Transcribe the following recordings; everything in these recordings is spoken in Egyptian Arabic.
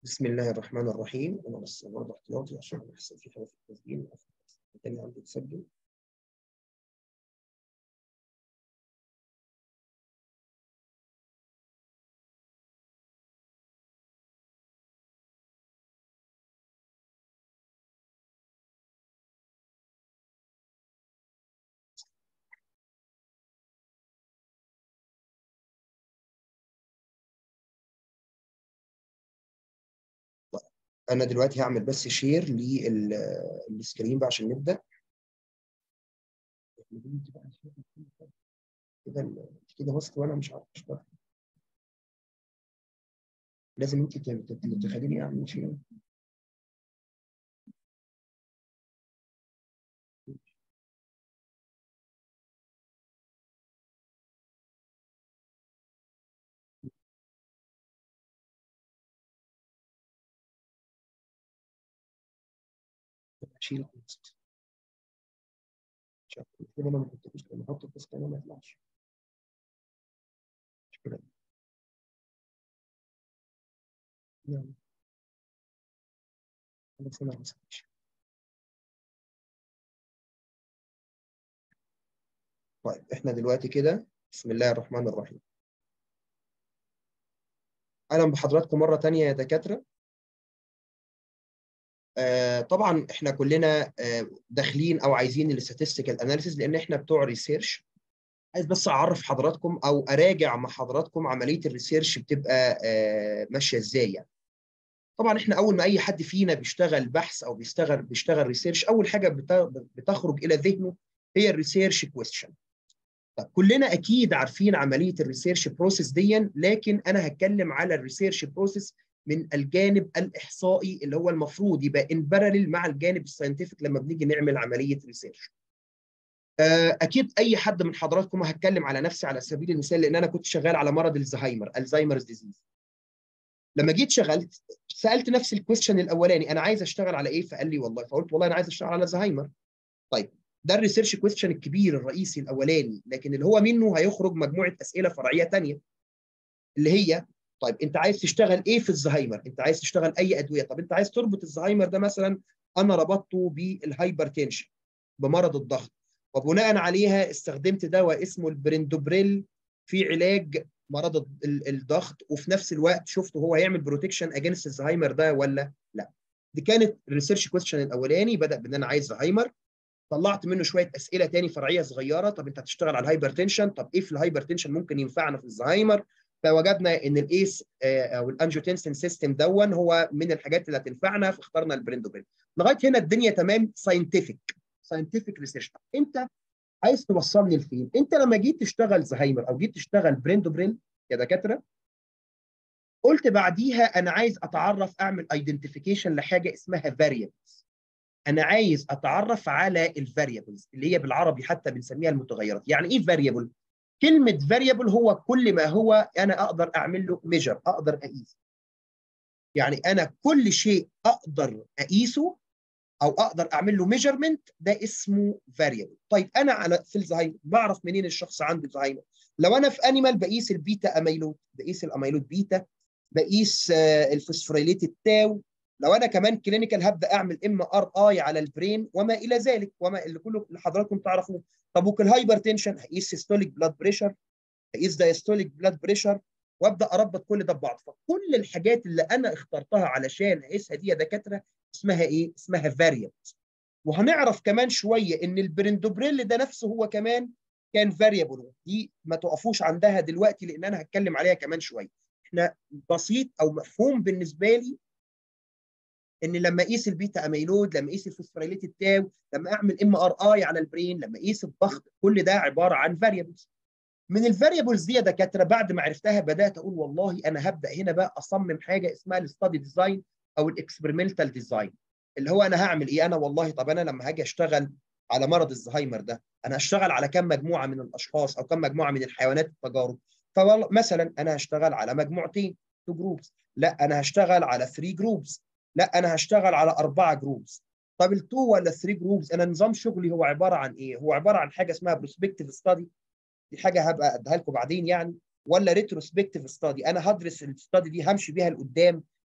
بسم الله الرحمن الرحيم انا بس برضه احتياطي عشان بحصل في حاجه في التسجيل الثاني عندي تسجل انا دلوقتي هعمل بس شير للسكرين بقى عشان نبدا كده كده هوست وانا مش عارف اشتغل لازم انت تخليني اعمل شير اشيل البوست كده انا ما كنتش لما احط البوست انا ما يطلعش مش كده يعني خلاص انا مسكتش طيب احنا دلوقتي كده بسم الله الرحمن الرحيم اهلا بحضراتكم مره ثانيه يا دكاتره آه طبعا احنا كلنا آه داخلين او عايزين الاستاتستيكال اناليسيز لان احنا بتوع ريسيرش عايز بس اعرف حضراتكم او اراجع مع حضراتكم عمليه الريسيرش بتبقى آه ماشيه ازاي يعني طبعا احنا اول ما اي حد فينا بيشتغل بحث او بيشتغل بيشتغل ريسيرش اول حاجه بتخرج الى ذهنه هي الريسيرش كويستشن طب كلنا اكيد عارفين عمليه الريسيرش بروسيس دي لكن انا هتكلم على الريسيرش بروسيس من الجانب الاحصائي اللي هو المفروض يبقى ان بارلل مع الجانب الساينتفك لما بنيجي نعمل عمليه ريسيرش. اكيد اي حد من حضراتكم هتكلم على نفسي على سبيل المثال لان انا كنت شغال على مرض الزهايمر الزهايمرز ديزيز. لما جيت شغلت سالت نفسي الكويستشن الاولاني انا عايز اشتغل على ايه؟ فقال لي والله فقلت والله انا عايز اشتغل على زهايمر. طيب ده الريسيرش كويستشن الكبير الرئيسي الاولاني لكن اللي هو منه هيخرج مجموعه اسئله فرعيه ثانيه اللي هي طيب انت عايز تشتغل ايه في الزهايمر؟ انت عايز تشتغل اي ادويه؟ طب انت عايز تربط الزهايمر ده مثلا انا ربطته بالهايبرتنشن بمرض الضغط وبناء عليها استخدمت دواء اسمه البريندوبريل في علاج مرض الضغط وفي نفس الوقت شفته هو هيعمل بروتكشن اجينست الزهايمر ده ولا لا. دي كانت الريسيرش كويستشن الاولاني بدا بان انا عايز زهايمر طلعت منه شويه اسئله تاني فرعيه صغيره طب انت هتشتغل على الهايبرتنشن طب ايه في الهايبرتنشن ممكن ينفعنا في الزهايمر فوجدنا ان الايس او الانجيوتنسين سيستم دون هو من الحاجات اللي هتنفعنا فاخترنا البريندوبريل لغايه هنا الدنيا تمام ساينتفك ساينتفك ريسيرش انت عايز توصلني لفين انت لما جيت تشتغل زهايمر او جيت تشتغل بريندوبريل يا دكاتره قلت بعديها انا عايز اتعرف اعمل ايدنتيفيكيشن لحاجه اسمها فاريبلز انا عايز اتعرف على الفاريبلز اللي هي بالعربي حتى بنسميها المتغيرات يعني ايه فاريبل كلمه فاريبل هو كل ما هو انا اقدر اعمل له ميجر اقدر اقيسه يعني انا كل شيء اقدر اقيسه او اقدر اعمل له ميجرمنت ده اسمه فاريبل طيب انا على في الزهايمر بعرف منين الشخص عنده زهايمر لو انا في انيمال بقيس البيتا اميلود بقيس الاميلود بيتا بقيس الفوسفوريليت التاو لو انا كمان كلينيكال هبدا اعمل ام ار اي على البرين وما الى ذلك وما اللي كله اللي حضراتكم تعرفوه طب وكالهايبر تنشن هقيس سيستوليك بلاد بريشر هقيس دايستوليك بلاد بريشر وابدا اربط كل ده ببعض فكل الحاجات اللي انا اخترتها علشان اقيسها دي يا دكاتره اسمها ايه؟ اسمها فاريبلز وهنعرف كمان شويه ان البريندوبريل ده نفسه هو كمان كان فاريبل دي ما تقفوش عندها دلوقتي لان انا هتكلم عليها كمان شويه احنا بسيط او مفهوم بالنسبه لي ان لما اقيس البيتا اميلود لما اقيس الفوسفوريليت التاو لما اعمل ام ار اي على البرين لما اقيس الضغط كل ده عباره عن فاريبلز من الفاريبلز دي يا دكاتره بعد ما عرفتها بدات اقول والله انا هبدا هنا بقى اصمم حاجه اسمها الستادي ديزاين او الاكسبيرمنتال ديزاين اللي هو انا هعمل ايه انا والله طب انا لما هاجي اشتغل على مرض الزهايمر ده انا هشتغل على كم مجموعه من الاشخاص او كم مجموعه من الحيوانات التجارب فمثلا انا هشتغل على مجموعتين تو جروبس لا انا هشتغل على 3 جروبس لا انا هشتغل على اربعه جروبس طب التو ولا 3 جروبس انا نظام شغلي هو عباره عن ايه؟ هو عباره عن حاجه اسمها بروسبكتيف ستادي دي حاجه هبقى اديها لكم بعدين يعني ولا ريتروسبكتيف ستادي انا هدرس الستادي دي همشي بيها لقدام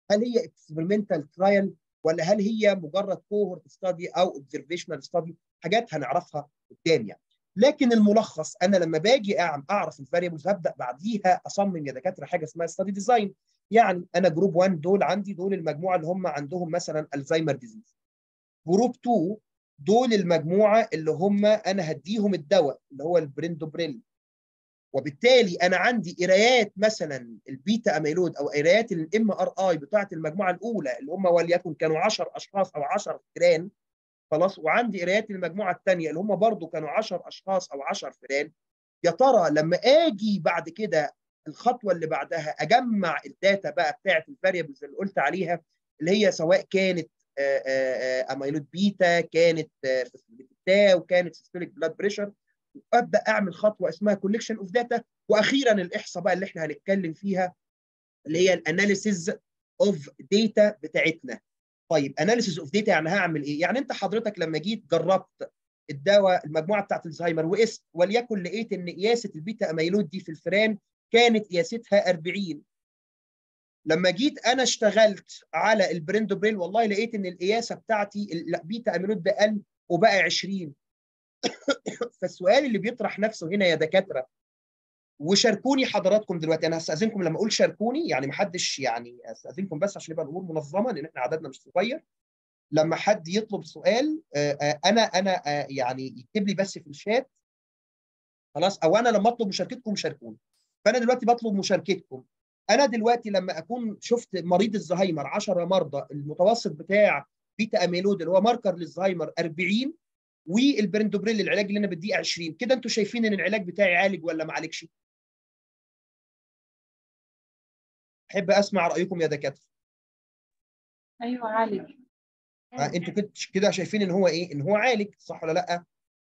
هل هي اكسبيرمنتال ترايل ولا هل هي مجرد كوهورت ستادي او اوبزرفيشنال ستادي حاجات هنعرفها قدام يعني لكن الملخص انا لما باجي اعرف الفاريبلز هبدا بعديها اصمم يا دكاتره حاجه اسمها ستادي ديزاين يعني انا جروب 1 دول عندي دول المجموعه اللي هم عندهم مثلا الزهايمر ديزيز جروب 2 دول المجموعه اللي هم انا هديهم الدواء اللي هو البريندوبريل وبالتالي انا عندي قرايات مثلا البيتا اميلود او قرايات الام ار اي بتاعه المجموعه الاولى اللي هم وليكن كانوا 10 اشخاص او 10 فئران خلاص وعندي قرايات المجموعه الثانيه اللي هم برضو كانوا 10 اشخاص او 10 فئران يا ترى لما اجي بعد كده الخطوه اللي بعدها اجمع الداتا بقى بتاعه الفاريبلز اللي قلت عليها اللي هي سواء كانت اميلود بيتا كانت تاو كانت سيستوليك بلاد بريشر ابدا اعمل خطوه اسمها كوليكشن اوف داتا واخيرا الاحصاء بقى اللي احنا هنتكلم فيها اللي هي الاناليسيز اوف داتا بتاعتنا طيب اناليسيز اوف داتا يعني هعمل ايه يعني انت حضرتك لما جيت جربت الدواء المجموعه بتاعت الزهايمر وقست وليكن لقيت ان قياسه البيتا اميلود دي في الفئران كانت قياستها 40 لما جيت انا اشتغلت على البريندوبريل والله لقيت ان القياسه بتاعتي البيتا اميلود ده قل وبقى 20 فالسؤال اللي بيطرح نفسه هنا يا دكاتره وشاركوني حضراتكم دلوقتي انا هستاذنكم لما اقول شاركوني يعني ما حدش يعني استاذنكم بس عشان يبقى الامور منظمه لان احنا عددنا مش صغير لما حد يطلب سؤال انا انا يعني يكتب لي بس في الشات خلاص او انا لما اطلب مشاركتكم شاركوني فانا دلوقتي بطلب مشاركتكم انا دلوقتي لما اكون شفت مريض الزهايمر 10 مرضى المتوسط بتاع بيتا اميلود اللي هو ماركر للزهايمر 40 والبرندوبريل العلاج اللي انا بديه 20 كده انتوا شايفين ان العلاج بتاعي عالج ولا ما عالجش؟ احب اسمع رايكم يا دكاتره ايوه عالج آه انتوا كده كده شايفين ان هو ايه؟ ان هو عالج صح ولا لا؟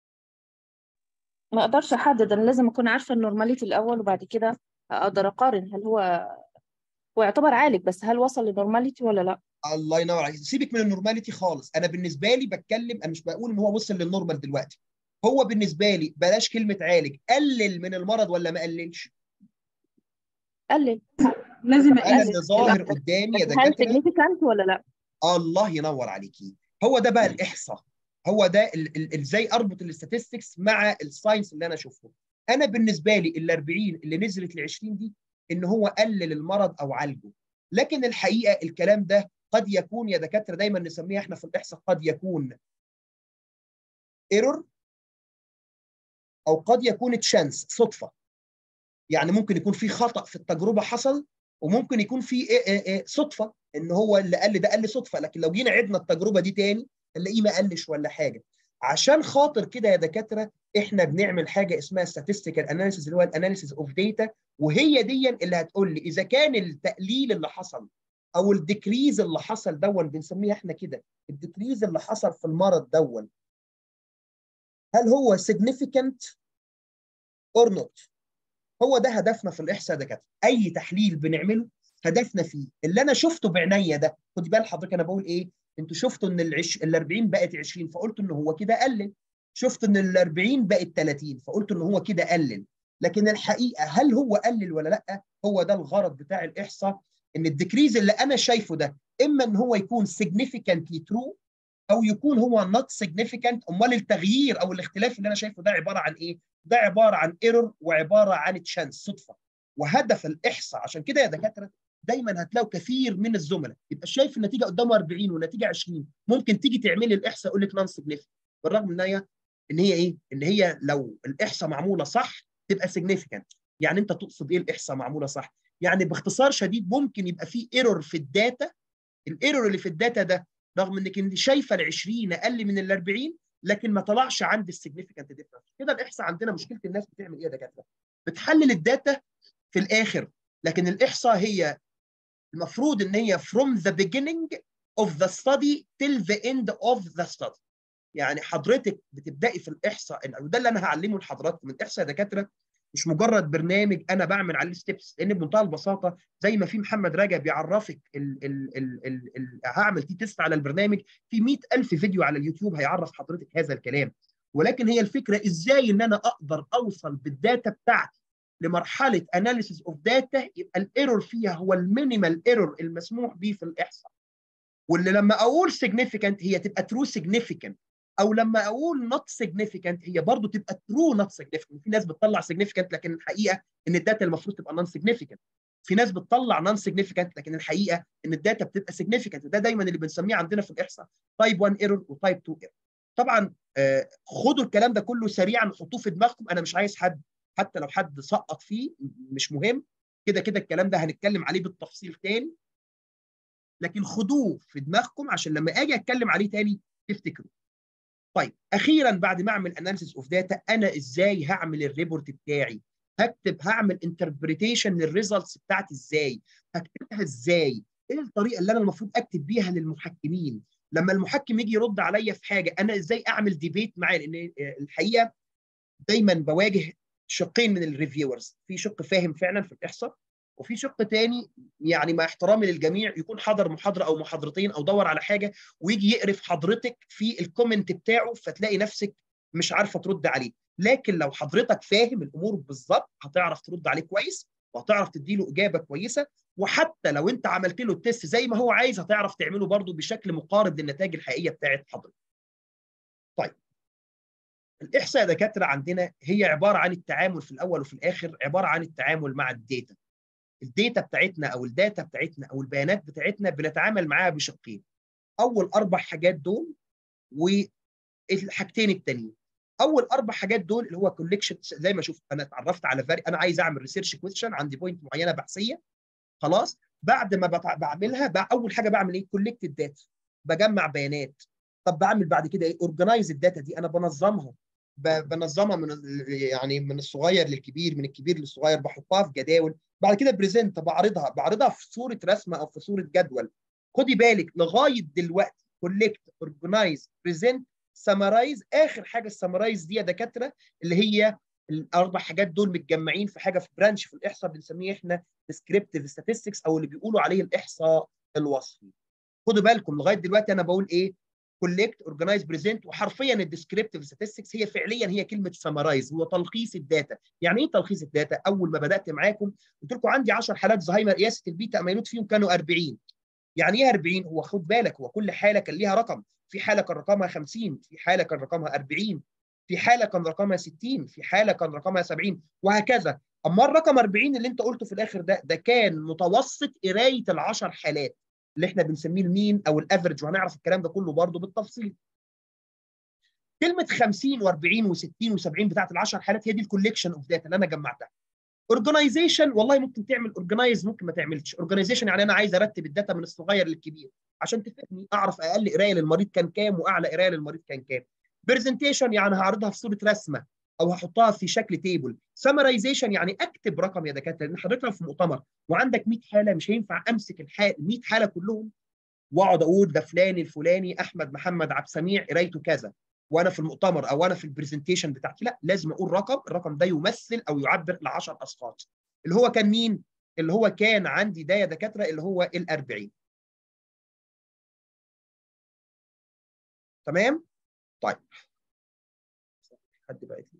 ما اقدرش احدد انا لازم اكون عارفه النورماليتي الاول وبعد كده اقدر اقارن هل هو هو يعتبر عالج بس هل وصل لنورماليتي ولا لا الله ينور عليك سيبك من النورماليتي خالص انا بالنسبه لي بتكلم انا مش بقول ان هو وصل للنورمال دلوقتي هو بالنسبه لي بلاش كلمه عالج قلل من المرض ولا ما قللش قلل لازم انا اللي ظاهر قدامي يا هل دكاتره سيجنيفيكانت ولا لا الله ينور عليكي هو ده بقى الاحصاء هو ده ازاي اربط الاستاتستكس مع الساينس اللي انا شفته انا بالنسبه لي ال 40 اللي نزلت ل 20 دي ان هو قلل المرض او عالجه لكن الحقيقه الكلام ده قد يكون يا دكاتره دايما نسميه احنا في الاحصاء قد يكون ايرور او قد يكون تشانس صدفه يعني ممكن يكون في خطا في التجربه حصل وممكن يكون في صدفه ان هو اللي قل ده قل صدفه لكن لو جينا عدنا التجربه دي تاني نلاقيه ما قلش ولا حاجه عشان خاطر كده يا دكاتره احنا بنعمل حاجه اسمها statistical analysis اللي هو الاناليسيس اوف داتا وهي دي اللي هتقول لي اذا كان التقليل اللي حصل او الديكريز اللي حصل دون بنسميه احنا كده الديكريز اللي حصل في المرض دون هل هو significant or not هو ده هدفنا في الاحصاء يا دكاتره اي تحليل بنعمله هدفنا فيه اللي انا شفته بعينيا ده خدي بال حضرتك انا بقول ايه انتوا شفتوا ان العش... ال 40 بقت 20 فقلت ان هو كده قلل شفت ان ال 40 بقت 30 فقلت ان هو كده قلل لكن الحقيقه هل هو قلل ولا لا هو ده الغرض بتاع الاحصاء ان الديكريز اللي انا شايفه ده اما ان هو يكون significantly true او يكون هو not significant امال التغيير او الاختلاف اللي انا شايفه ده عباره عن ايه ده عباره عن ايرور وعباره عن تشانس صدفه وهدف الاحصاء عشان كده يا دكاتره دايما هتلاقوا كثير من الزملاء يبقى شايف النتيجه قدامه 40 والنتيجه 20 ممكن تيجي تعملي الاحصاء يقول لك نون سيجنيفيكانت بالرغم ان هي ان هي ايه؟ ان هي لو الاحصاء معموله صح تبقى سيجنيفيكانت يعني انت تقصد ايه الاحصاء معموله صح؟ يعني باختصار شديد ممكن يبقى في ايرور في الداتا الايرور اللي في الداتا ده رغم انك انت شايفه ال 20 اقل من ال 40 لكن ما طلعش عندي السيجنيفيكانت ديفرنس كده الاحصاء عندنا مشكله الناس بتعمل ايه يا دكاتره؟ بتحلل الداتا في الاخر لكن الاحصاء هي المفروض ان هي from the beginning of the study till the end of the study يعني حضرتك بتبداي في الاحصاء وده اللي انا هعلمه لحضراتكم الاحصاء يا دكاتره مش مجرد برنامج انا بعمل عليه ستيبس لان بمنتهى البساطه زي ما في محمد رجب بيعرفك ال ال ال ال ال هعمل تي تيست على البرنامج في 100000 فيديو على اليوتيوب هيعرف حضرتك هذا الكلام ولكن هي الفكره ازاي ان انا اقدر اوصل بالداتا بتاعتي لمرحله اناليسيس اوف داتا يبقى الايرور فيها هو المينيمال ايرور المسموح به في الاحصاء واللي لما اقول significant هي تبقى ترو significant او لما اقول not significant هي برضو تبقى ترو not significant في ناس بتطلع significant لكن الحقيقه ان الداتا المفروض تبقى non significant في ناس بتطلع non significant لكن الحقيقه ان الداتا بتبقى significant وده دايما اللي بنسميه عندنا في الاحصاء تايب 1 ايرور وتايب 2 ايرور طبعا آه خدوا الكلام ده كله سريعا حطوه في دماغكم انا مش عايز حد حتى لو حد سقط فيه مش مهم كده كده الكلام ده هنتكلم عليه بالتفصيل تاني لكن خدوه في دماغكم عشان لما اجي اتكلم عليه تاني تفتكروا طيب اخيرا بعد ما اعمل اناليسيس اوف داتا انا ازاي هعمل الريبورت بتاعي هكتب هعمل انتربريتيشن للريزلتس بتاعتي ازاي هكتبها ازاي ايه الطريقه اللي انا المفروض اكتب بيها للمحكمين لما المحكم يجي يرد عليا في حاجه انا ازاي اعمل ديبيت معاه لان الحقيقه دايما بواجه شقين من الريفيورز في شق فاهم فعلا في الاحصاء وفي شق تاني يعني مع احترامي للجميع يكون حضر محاضره او محاضرتين او دور على حاجه ويجي يقرف حضرتك في الكومنت بتاعه فتلاقي نفسك مش عارفه ترد عليه لكن لو حضرتك فاهم الامور بالظبط هتعرف ترد عليه كويس وهتعرف تدي له اجابه كويسه وحتى لو انت عملت له التست زي ما هو عايز هتعرف تعمله برضه بشكل مقارب للنتائج الحقيقيه بتاعت حضرتك. طيب الاحصاء يا دكاتره عندنا هي عباره عن التعامل في الاول وفي الاخر عباره عن التعامل مع الداتا. الداتا بتاعتنا او الداتا بتاعتنا او البيانات بتاعتنا بنتعامل معاها بشقين. اول اربع حاجات دول والحاجتين التانيين. اول اربع حاجات دول اللي هو كوليكشن زي ما شفت انا اتعرفت على فاري انا عايز اعمل ريسيرش كويشن عندي بوينت معينه بحثيه خلاص بعد ما بعملها اول حاجه بعمل ايه كولكت الداتا بجمع بيانات طب بعمل بعد كده ايه اورجنايز الداتا دي انا بنظمها بنظمها من يعني من الصغير للكبير من الكبير للصغير بحطها في جداول بعد كده بريزنت بعرضها بعرضها في صوره رسمه او في صوره جدول خدي بالك لغايه دلوقتي كولكت اورجنايز بريزنت سمرايز اخر حاجه السمرايز دي يا دكاتره اللي هي الاربع حاجات دول متجمعين في حاجه في برانش في الاحصاء بنسميه احنا ديسكريبتيف ستاتستكس او اللي بيقولوا عليه الاحصاء الوصفي خدوا بالكم لغايه دلوقتي انا بقول ايه كولكت اورجنايز بريزنت وحرفيا الديسكريبتيف ستاتستكس هي فعليا هي كلمه سمرايز هو تلخيص الداتا يعني ايه تلخيص الداتا اول ما بدات معاكم قلت لكم عندي 10 حالات زهايمر قياسه البيتا اميلود فيهم كانوا 40 يعني ايه 40 هو خد بالك هو كل حاله كان ليها رقم في حاله كان رقمها 50 في حاله كان رقمها 40 في حاله كان رقمها 60 في حاله كان رقمها 70 وهكذا اما الرقم 40 اللي انت قلته في الاخر ده ده كان متوسط قرايه ال10 حالات اللي احنا بنسميه المين او الافرج وهنعرف الكلام ده كله برضه بالتفصيل كلمه 50 و40 و60 و70 بتاعت ال10 حالات هي دي الكوليكشن اوف داتا اللي انا جمعتها اورجنايزيشن والله ممكن تعمل اورجنايز ممكن ما تعملش اورجنايزيشن يعني انا عايز ارتب الداتا من الصغير للكبير عشان تفهمني اعرف اقل قرايه للمريض كان كام واعلى قرايه للمريض كان كام برزنتيشن يعني هعرضها في صوره رسمه او هحطها في شكل تيبل سمرايزيشن يعني اكتب رقم يا دكاتره لان حضرتك لو في مؤتمر وعندك 100 حاله مش هينفع امسك الحال 100 حاله كلهم واقعد اقول ده فلان الفلاني احمد محمد عبد السميع قرايته كذا وانا في المؤتمر او انا في البرزنتيشن بتاعتي لا لازم اقول رقم الرقم ده يمثل او يعبر ل 10 اشخاص اللي هو كان مين اللي هو كان عندي ده يا دكاتره اللي هو ال 40 تمام طيب حد بقى يتلي.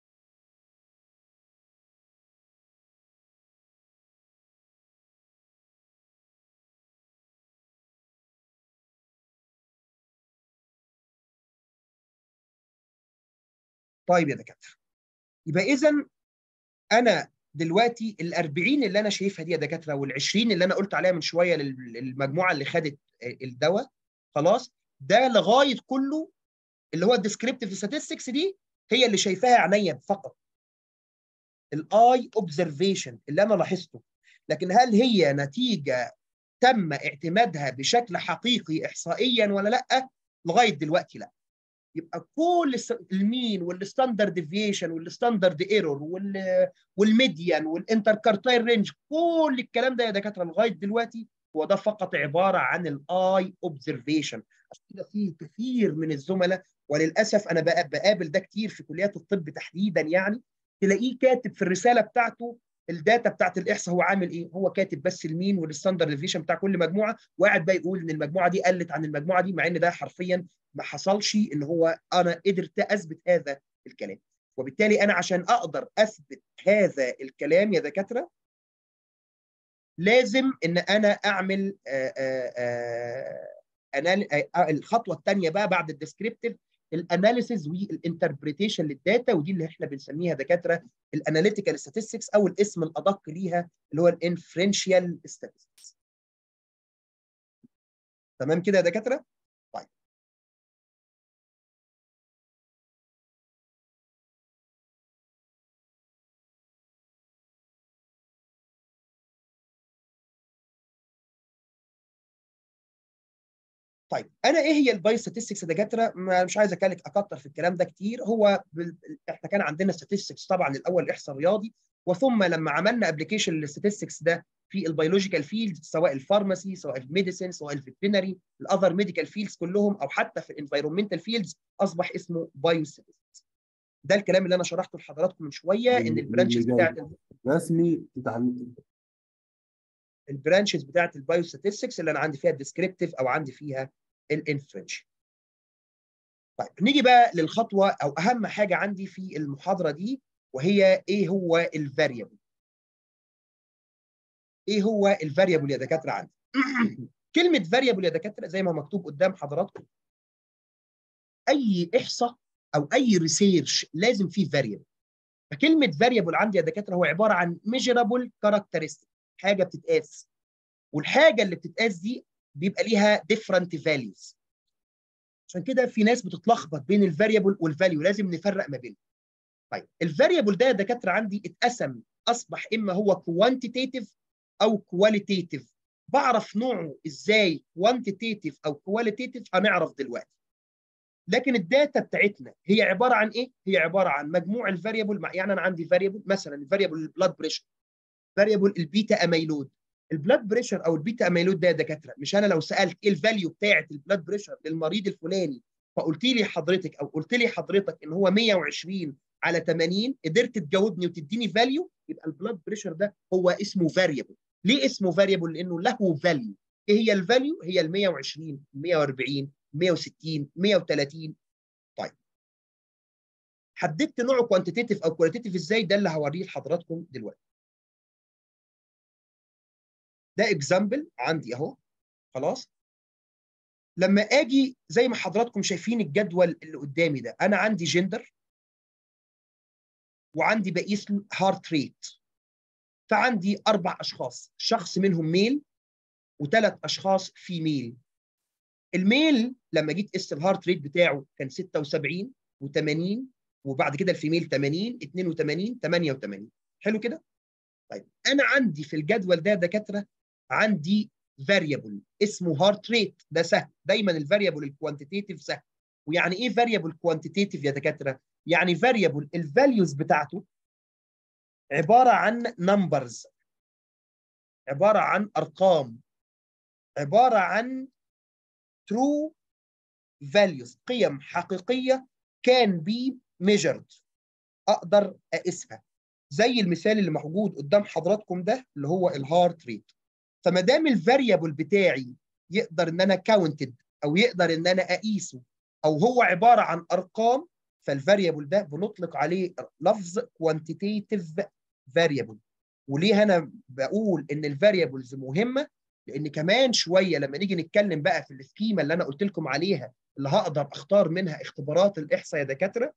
طيب يا دكاتره يبقى اذا انا دلوقتي ال 40 اللي انا شايفها دي يا دكاتره وال 20 اللي انا قلت عليها من شويه للمجموعه اللي خدت الدواء خلاص ده لغايه كله اللي هو الديسكريبتيف ستاتستكس دي هي اللي شايفاها عينيا فقط الاي اوبزرفيشن اللي انا لاحظته لكن هل هي نتيجه تم اعتمادها بشكل حقيقي احصائيا ولا لا لغايه دلوقتي لا يبقى كل المين والستاندرد ديفيشن والستاندرد ايرور والميديان والانتركارتايل رينج كل الكلام ده يا دكاتره لغايه دلوقتي هو ده فقط عباره عن الاي اوبزرفيشن عشان كده في كثير من الزملاء وللاسف انا بقابل ده كتير في كليات الطب تحديدا يعني تلاقيه كاتب في الرساله بتاعته الداتا بتاعت الاحصاء هو عامل ايه؟ هو كاتب بس المين والستاندرد ديفيشن بتاع كل مجموعه وقاعد بقى يقول ان المجموعه دي قلت عن المجموعه دي مع ان ده حرفيا ما حصلش ان هو انا قدرت اثبت هذا الكلام. وبالتالي انا عشان اقدر اثبت هذا الكلام يا دكاتره لازم ان انا اعمل آآ آآ آآ الخطوه الثانيه بقى بعد الديسكريبتيف الاناليسيز والانتربريتيشن للداتا ودي اللي احنا بنسميها دكاتره الاناليتيكال statistics او الاسم الادق ليها اللي هو الانفرنشال statistics تمام كده يا دكاتره طيب طيب انا ايه هي البايو ستاتستكس يا دكاتره مش عايز اكلك اكتر في الكلام ده كتير هو بال... احنا كان عندنا ستاتستكس طبعا الاول الاحصاء الرياضي وثم لما عملنا ابلكيشن للستاتستكس ده في البيولوجيكال فيلد سواء الفارماسي سواء الميديسين سواء الفيترينري الاذر ميديكال فيلدز كلهم او حتى في الانفايرمنتال فيلدز اصبح اسمه بايو ستاتستكس ده الكلام اللي انا شرحته لحضراتكم من شويه ان البرانشز بتاعت رسمي تتعلم البرانشز بتاعت البايو ستاتستكس اللي انا عندي فيها الديسكريبتيف او عندي فيها الانفرنش طيب نيجي بقى للخطوه او اهم حاجه عندي في المحاضره دي وهي ايه هو الفاريبل ايه هو الفاريبل يا دكاتره عندي كلمه فاريبل يا دكاتره زي ما مكتوب قدام حضراتكم اي احصاء او اي ريسيرش لازم فيه فاريبل فكلمه فاريبل عندي يا دكاتره هو عباره عن ميجرابل كاركترستيك حاجه بتتقاس والحاجه اللي بتتقاس دي بيبقى ليها different values عشان كده في ناس بتتلخبط بين الفاريبل والفاليو لازم نفرق ما بينهم طيب الفاريبل ده يا دكاتره عندي اتقسم اصبح اما هو كوانتيتيف او كواليتيتيف بعرف نوعه ازاي كوانتيتيف او كواليتيتيف هنعرف دلوقتي لكن الداتا بتاعتنا هي عباره عن ايه هي عباره عن مجموع الفاريبل يعني انا عندي فاريبل مثلا الفاريبل البلاد بريشر فاريبل البيتا اميلود البلاد بريشر او البيتا اميلود ده يا دكاتره مش انا لو سالت ايه الفاليو بتاعه البلاد بريشر للمريض الفلاني فقلت لي حضرتك او قلت لي حضرتك ان هو 120 على 80 قدرت تجاوبني وتديني فاليو يبقى البلاد بريشر ده هو اسمه فاريبل ليه اسمه فاريبل لانه له فاليو ايه هي الفاليو هي ال 120 140 160 130 طيب حددت نوعه كوانتيتيف او كواليتيف ازاي ده اللي هوريه لحضراتكم دلوقتي ده اكزامبل عندي اهو خلاص لما اجي زي ما حضراتكم شايفين الجدول اللي قدامي ده انا عندي جندر وعندي بقيس هارت ريت فعندي اربع اشخاص شخص منهم ميل وثلاث اشخاص فيميل الميل لما جيت قست الهارت ريت بتاعه كان 76 و80 وبعد كده الفيميل 80 82 88 حلو كده طيب انا عندي في الجدول ده دكاتره عندي فاريبل اسمه هارت ريت ده سهل دايما الفاريبل الكوانتيتيف سهل ويعني ايه فاريبل كوانتيتيف يا دكاتره يعني فاريبل الفاليوز بتاعته عباره عن نمبرز عباره عن ارقام عباره عن true values قيم حقيقيه كان بي measured اقدر اقيسها زي المثال اللي موجود قدام حضراتكم ده اللي هو الهارت ريت فما دام الفاريبل بتاعي يقدر ان انا كاونتد او يقدر ان انا اقيسه او هو عباره عن ارقام فالفاريبل ده بنطلق عليه لفظ كوانتيتيف فاريبل وليه انا بقول ان الفاريبلز مهمه لان كمان شويه لما نيجي نتكلم بقى في السكيما اللي انا قلت لكم عليها اللي هقدر اختار منها اختبارات الاحصاء يا دكاتره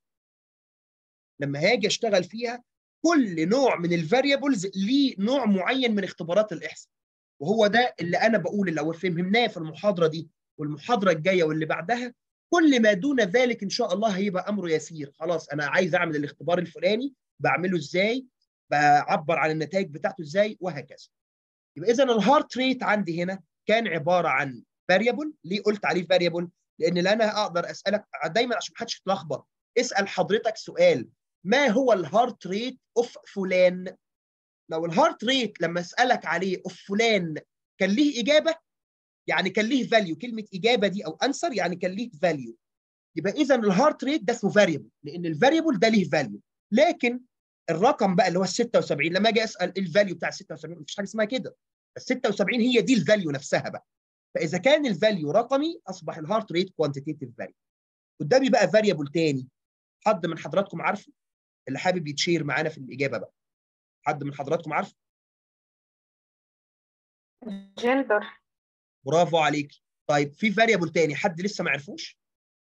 لما هاجي اشتغل فيها كل نوع من الفاريبلز ليه نوع معين من اختبارات الاحصاء وهو ده اللي انا بقول لو فهمناه في المحاضره دي والمحاضره الجايه واللي بعدها كل ما دون ذلك ان شاء الله هيبقى امره يسير خلاص انا عايز اعمل الاختبار الفلاني بعمله ازاي بعبر عن النتائج بتاعته ازاي وهكذا يبقى اذا الهارت ريت عندي هنا كان عباره عن فاريبل ليه قلت عليه فاريبل لان انا اقدر اسالك دايما عشان ما حدش يتلخبط اسال حضرتك سؤال ما هو الهارت ريت اوف فلان لو الهارت ريت لما اسالك عليه اوف فلان كان ليه اجابه يعني كان ليه فاليو كلمه اجابه دي او انسر يعني كان ليه فاليو يبقى اذا الهارت ريت ده اسمه فاريبل لان الفاريبل ده ليه فاليو لكن الرقم بقى اللي هو ال 76 لما اجي اسال الفاليو بتاع ال 76 مفيش حاجه اسمها كده ال 76 هي دي الفاليو نفسها بقى فاذا كان الفاليو رقمي اصبح الهارت ريت كوانتيتيف فاريبل قدامي بقى فاريبل تاني حد من حضراتكم عارفه اللي حابب يتشير معانا في الاجابه بقى حد من حضراتكم عارف جندر برافو عليك طيب في فاريبل تاني حد لسه ما عرفوش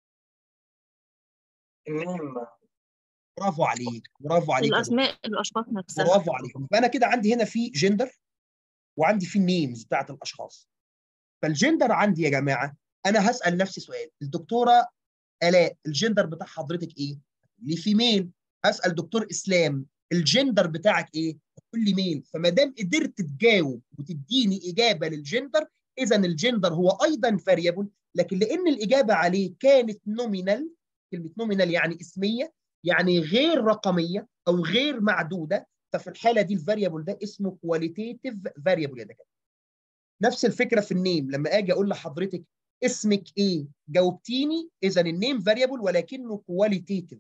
النيم برافو عليك برافو عليك يا دكتور. الاسماء الاشخاص نفسها برافو عليك يبقى انا كده عندي هنا في جندر وعندي في النيمز بتاعت الاشخاص فالجندر عندي يا جماعه انا هسال نفسي سؤال الدكتوره الاء الجندر بتاع حضرتك ايه؟ لي فيميل اسال دكتور اسلام الجندر بتاعك ايه؟ تقول لي ميل فما دام قدرت تجاوب وتديني اجابه للجندر اذا الجندر هو ايضا فاريبل لكن لان الاجابه عليه كانت نومينال كلمه نومينال يعني اسميه يعني غير رقميه او غير معدوده ففي الحاله دي الفاريبل ده اسمه كواليتيتيف فاريبل يا دكاتره نفس الفكره في النيم لما اجي اقول لحضرتك اسمك ايه جاوبتيني اذا النيم فاريبل ولكنه كواليتيتيف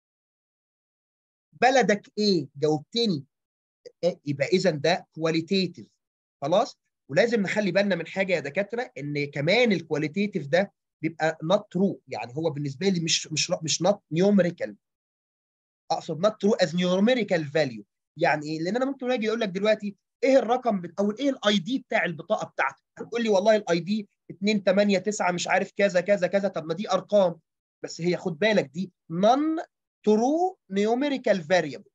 بلدك ايه جاوبتني إيه؟ يبقى اذا ده كواليتيتيف خلاص ولازم نخلي بالنا من حاجه يا دكاتره ان كمان الكواليتيتيف ده بيبقى نوت ترو يعني هو بالنسبه لي مش مش مش نوت نيوميريكال اقصد نوت ترو از نيوميريكال فاليو يعني ايه لان انا ممكن اجي اقول لك دلوقتي ايه الرقم بت... او ايه الاي دي بتاع البطاقه بتاعتك هتقول لي والله الاي دي 2 8 9 مش عارف كذا كذا كذا طب ما دي ارقام بس هي خد بالك دي نون ترو نيوميريكال فاريبل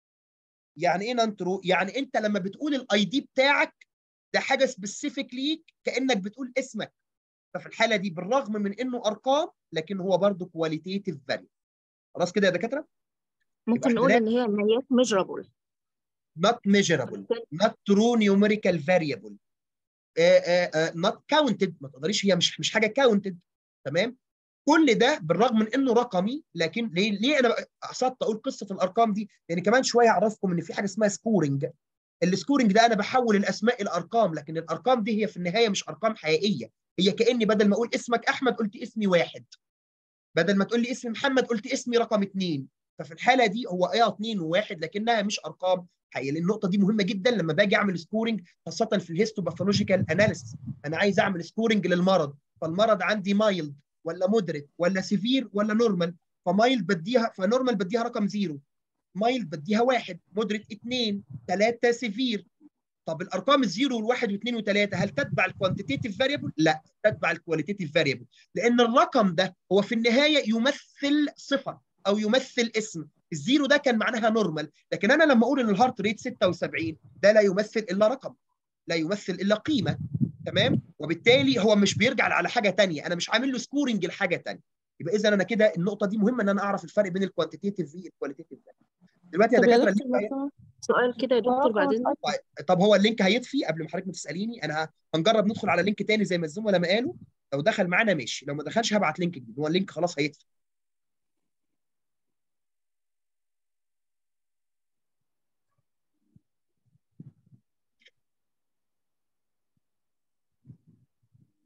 يعني ايه نون ترو يعني انت لما بتقول الاي دي بتاعك ده حاجه سبيسيفيك ليك كانك بتقول اسمك ففي الحاله دي بالرغم من انه ارقام لكن هو برضه كواليتيتيف فاليو خلاص كده يا دكاتره ممكن إحنا نقول لا- ان هي ما هياش ميجرابل not measurable not true numerical variable uh, uh, uh, not counted ما تقدريش هي مش مش حاجه counted تمام كل ده بالرغم من انه رقمي لكن ليه ليه انا قصدت اقول قصه الارقام دي لان كمان شويه اعرفكم ان في حاجه اسمها سكورنج السكورنج ده انا بحول الاسماء الى ارقام لكن الارقام دي هي في النهايه مش ارقام حقيقيه هي كاني بدل ما اقول اسمك احمد قلت اسمي واحد بدل ما تقول لي اسمي محمد قلت اسمي رقم اثنين ففي الحاله دي هو ايه اثنين وواحد لكنها مش ارقام حقيقيه لان النقطه دي مهمه جدا لما باجي اعمل سكورنج خاصه في الهيستوباثولوجيكال اناليسيس انا عايز اعمل سكورنج للمرض فالمرض عندي مايلد ولا مودريت ولا سيفير ولا نورمال فمايلد بديها فنورمال بديها رقم زيرو مايلد بديها واحد مودريت اثنين ثلاثه سيفير طب الارقام الزيرو والواحد واثنين وثلاثه هل تتبع الكوانتيتيف فاريبل؟ لا تتبع الكواليتيف فاريبل لان الرقم ده هو في النهايه يمثل صفه او يمثل اسم الزيرو ده كان معناها نورمال لكن انا لما اقول ان الهارت ريت 76 ده لا يمثل الا رقم لا يمثل الا قيمه تمام وبالتالي هو مش بيرجع على حاجه ثانيه انا مش عامل له سكورنج لحاجه ثانيه يبقى اذا انا كده النقطه دي مهمه ان انا اعرف الفرق بين الكوانتيتيف والكواليتيف دلوقتي يا طب يا دكاتره دكتور اللينك مثلا سؤال كده يا دكتور بعد اذنك هي- طب هو اللينك هيطفي قبل ما حضرتك ما تساليني انا ه- هنجرب ندخل على لينك تاني زي ما الزملاء ما قالوا لو دخل معانا ماشي لو ما دخلش هبعت لينك جديد هو اللينك خلاص هيطفي